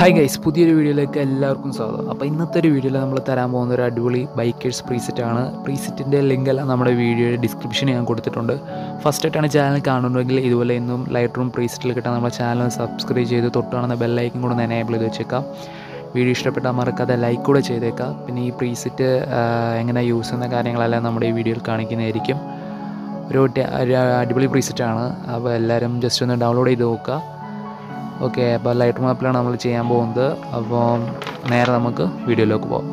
hi guys പുതിയൊരു വീഡിയോയിലേക്ക് എല്ലാവർക്കും സ്വാഗതം അപ്പോൾ ഇന്നത്തെ ഒരു വീഡിയോയിൽ നമ്മൾ തരാൻ പോകുന്ന ഒരു അടിപൊളി ബൈക്കേഴ്സ് പ്രീസെറ്റ് ആണ് പ്രീസെറ്റിൻ്റെ ലിങ്ക് എല്ലാം നമ്മുടെ വീഡിയോയുടെ ഡിസ്ക്രിപ്ഷനിൽ ഞാൻ കൊടുത്തിട്ടുണ്ട് ഫസ്റ്റ് ആയിട്ടാണ് ചാനൽ കാണുന്നുണ്ടെങ്കിൽ ഇതുപോലെ ഇന്നും ലൈറ്റ് റൂം പ്രീസെറ്റിൽ കിട്ടാൻ നമ്മുടെ ചാനൽ സബ്സ്ക്രൈബ് ചെയ്ത് തൊട്ട് കാണുന്ന ബെല്ലൈക്കും കൂടെ ഒന്ന് എനേബിൾ ചെയ്ത് വെച്ചേക്കാം വീഡിയോ ഇഷ്ടപ്പെട്ടാൽ മറക്കാതെ ലൈക്ക് കൂടെ ചെയ്തേക്കാം പിന്നെ ഈ പ്രീസെറ്റ് എങ്ങനെ യൂസ് ചെയ്യുന്ന കാര്യങ്ങളെല്ലാം നമ്മുടെ ഈ വീഡിയോയിൽ കാണിക്കുന്നതായിരിക്കും ഒരു ടെ- ഒരു അടിപൊളി പ്രീസെറ്റാണ് അപ്പോൾ എല്ലാവരും ജസ്റ്റ് ഒന്ന് ഡൗൺലോഡ് ചെയ്ത് നോക്കുക ഓക്കെ അപ്പോൾ ലൈറ്റ് മാപ്പിലാണ് നമ്മൾ ചെയ്യാൻ പോകുന്നത് അപ്പോൾ നേരെ നമുക്ക് വീഡിയോയിലേക്ക് പോകാം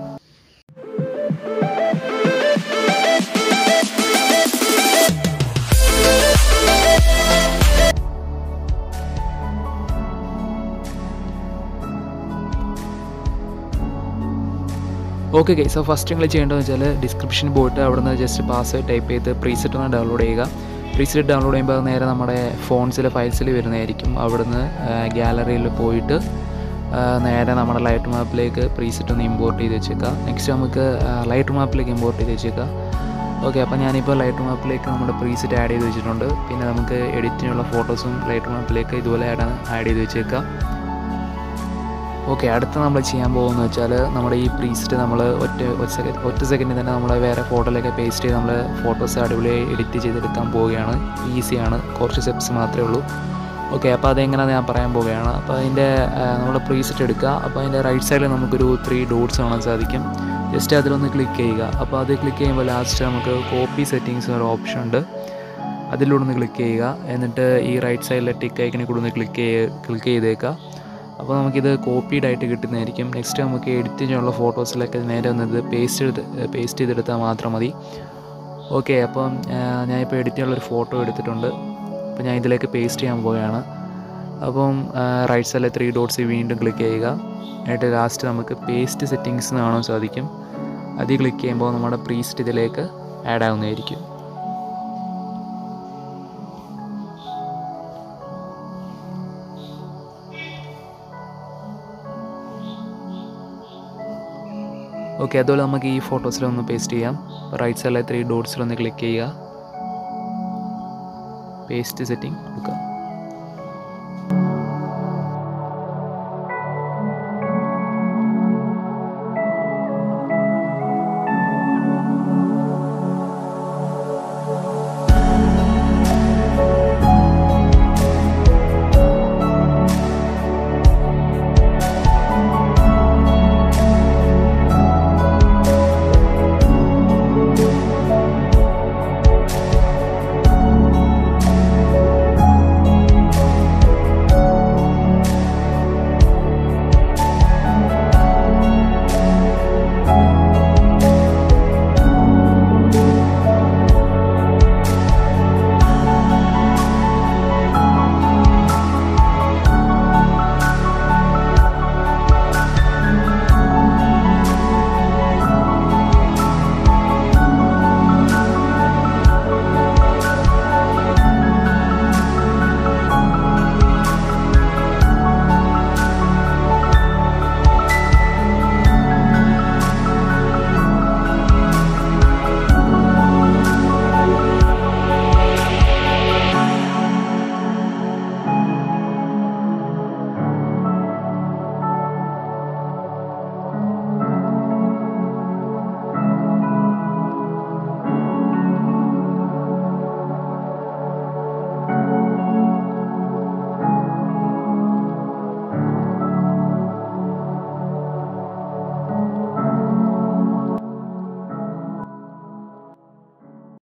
ഓക്കെ ഗൈസ് അപ്പോൾ ഫസ്റ്റ് നിങ്ങൾ ചെയ്യേണ്ടതെന്ന് വെച്ചാൽ ഡിസ്ക്രിപ്ഷനിൽ പോയിട്ട് അവിടെ നിന്ന് ജസ്റ്റ് പാസ്വേഡ് ടൈപ്പ് ചെയ്ത് പ്രീസെറ്റ് ഒന്ന് ഡൗൺലോഡ് ചെയ്യുക പ്രീസെറ്റ് ഡൗൺലോഡ് ചെയ്യുമ്പോൾ അത് നേരെ നമ്മുടെ ഫോൺസിൽ ഫയൽസിൽ വരുന്നതായിരിക്കും അവിടുന്ന് ഗാലറിയിൽ പോയിട്ട് ആ, നേരെ നമ്മുടെ ലൈറ്റ് മാപ്പിലേക്ക് പ്രീസെറ്റ് ഒന്ന് ഇമ്പോർട്ട് ചെയ്ത് വെച്ചേക്കാം നെക്സ്റ്റ് നമുക്ക് ലൈറ്റ് മാപ്പിലേക്ക് ഇമ്പോർട്ട് ചെയ്ത് വെച്ചേക്കാം ഓക്കെ അപ്പോൾ ഞാനിപ്പോൾ ലൈറ്റ് മാപ്പിലേക്ക് നമ്മുടെ പ്രീസെറ്റ് ആഡ് ചെയ്ത് വെച്ചിട്ടുണ്ട് പിന്നെ നമുക്ക് എഡിറ്റിനുള്ള ഫോട്ടോസും ലൈറ്റ് മാപ്പിലേക്ക് ഇതുപോലെ ആഡ് ആഡ് ചെയ്ത് വെച്ചേക്കാം ഓക്കെ അടുത്ത നമ്മൾ ചെയ്യാൻ പോകുന്നത് വെച്ചാൽ നമ്മുടെ ഈ പ്രീസ്റ്റ് നമ്മൾ ഒറ്റ ഒരു സെക്കൻഡ് ഒറ്റ സെക്കൻഡിൽ തന്നെ നമ്മൾ വേറെ ഫോട്ടോയിലൊക്കെ പേസ്റ്റ് ചെയ്ത് നമ്മൾ ഫോട്ടോസ് അടിപൊളിയായി എഡിറ്റ് ചെയ്തെടുക്കാൻ പോവുകയാണ് ഈസിയാണ് കുറച്ച് സ്റ്റെപ്സ് മാത്രമേ ഉള്ളൂ ഓക്കെ അപ്പോൾ അതെങ്ങനെയാണെന്ന് ഞാൻ പറയാൻ പോവുകയാണ് അപ്പോൾ അതിൻ്റെ നമ്മൾ പ്രീസെറ്റ് എടുക്കുക അപ്പോൾ അതിൻ്റെ റൈറ്റ് സൈഡിൽ നമുക്കൊരു ത്രീ ഡോട്ട്സ് കാണാൻ സാധിക്കും ജസ്റ്റ് അതിലൊന്ന് ക്ലിക്ക് ചെയ്യുക അപ്പോൾ അത് ക്ലിക്ക് ചെയ്യുമ്പോൾ ലാസ്റ്റ് നമുക്ക് കോപ്പി സെറ്റിങ്സ് ഒരു ഓപ്ഷൻ ഉണ്ട് അതിലൂടെ ഒന്ന് ക്ലിക്ക് ചെയ്യുക എന്നിട്ട് ഈ റൈറ്റ് സൈഡിലെ ടിക്ക് ഐക്കണിൽ കൂടെ ഒന്ന് ക്ലിക്ക് ചെയ്ത് ക്ലിക്ക് ചെയ്തേക്കുക അപ്പോൾ നമുക്കിത് കോപ്പീഡ് ആയിട്ട് കിട്ടുന്നതായിരിക്കും നെക്സ്റ്റ് നമുക്ക് എഡിറ്റ് ചെയ്യാനുള്ള ഫോട്ടോസിലൊക്കെ നേരെ ഒന്ന് ഇത് പേസ്റ്റ് എടുത്ത് പേസ്റ്റ് ചെയ്തെടുത്താൽ മാത്രം മതി ഓക്കെ അപ്പം ആ, ഞാനിപ്പോൾ എഡിറ്റ് ചെയ്യാനുള്ളൊരു ഫോട്ടോ എടുത്തിട്ടുണ്ട് അപ്പോൾ ഞാൻ ഇതിലേക്ക് പേസ്റ്റ് ചെയ്യാൻ പോവുകയാണ് അപ്പം റൈറ്റ് സൈഡിലെ ത്രീ ഡോട്ട്സ് വീണ്ടും ക്ലിക്ക് ചെയ്യുക എന്നിട്ട് ലാസ്റ്റ് നമുക്ക് പേസ്റ്റ് സെറ്റിങ്സ് കാണാൻ സാധിക്കും അതിൽ ക്ലിക്ക് ചെയ്യുമ്പോൾ നമ്മുടെ പ്രീസ്റ്റ് ഇതിലേക്ക് ആഡ് ആവുന്നതായിരിക്കും ഓക്കെ അതുപോലെ നമുക്ക് ഈ ഫോട്ടോസിലൊന്ന് പേസ്റ്റ് ചെയ്യാം റൈറ്റ് സൈഡിലെ ത്രീ ഡോട്ട്സിലൊന്ന് ക്ലിക്ക് ചെയ്യുക പേസ്റ്റ് സെറ്റിംഗ് കൊടുക്കുക